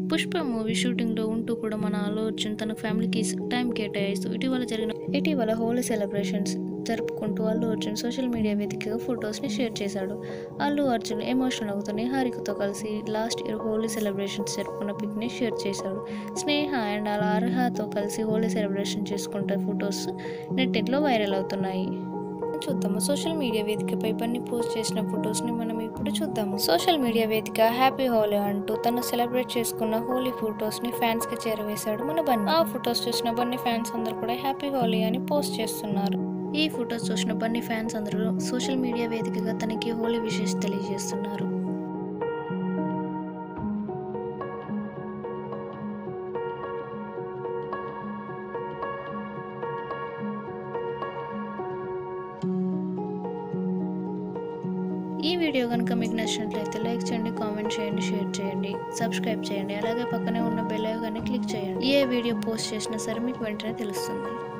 Pushpa movie షూటింగ్లో ఉంటూ కూడా మన అల్లు అర్జున్ తన ఫ్యామిలీకి టైం కేటాయిస్తూ ఇటీవల జరిగిన ఇటీవల హోలీ సెలబ్రేషన్స్ జరుపుకుంటూ అల్లు అర్జున్ సోషల్ మీడియా వేదికగా ఫొటోస్ని షేర్ చేశాడు అల్లు అర్జున్ ఎమోషనల్ అవుతూ నిహారికతో కలిసి లాస్ట్ ఇయర్ హోలీ సెలబ్రేషన్స్ జరుపుకున్న పిక్ని షేర్ చేశాడు స్నేహ అండ్ అలా అర్హతో కలిసి హోలీ సెలబ్రేషన్ చేసుకుంటే ఫొటోస్ నెట్టింట్లో వైరల్ అవుతున్నాయి చూద్దాము సోషల్ మీడియా వేదికపై బన్నీ పోస్ట్ చేసిన ఫొటోస్ని మనం ఇప్పుడు చూద్దాము సోషల్ మీడియా వేదిక హ్యాపీ హోలీ అంటూ తను సెలబ్రేట్ చేసుకున్న హోలీ ఫొటోస్ని ఫ్యాన్స్కి చేరవేశాడు మన బన్నీ ఆ ఫొటోస్ చూసిన బన్నీ ఫ్యాన్స్ అందరూ కూడా హ్యాపీ హోలీ అని పోస్ట్ చేస్తున్నారు ఈ ఫొటోస్ చూసిన బన్నీ ఫ్యాన్స్ అందరూ సోషల్ మీడియా వేదికగా తనకి హోలీ విషెస్ తెలియజేస్తున్నారు ఈ వీడియో కనుక మీకు నచ్చినట్లయితే లైక్ చేయండి కామెంట్ చేయండి షేర్ చేయండి సబ్స్క్రైబ్ చేయండి అలాగే పక్కనే ఉన్న బెల్ ఐకాన్ని క్లిక్ చేయండి ఏ వీడియో పోస్ట్ చేసినా సరే మీకు వెంటనే తెలుస్తుంది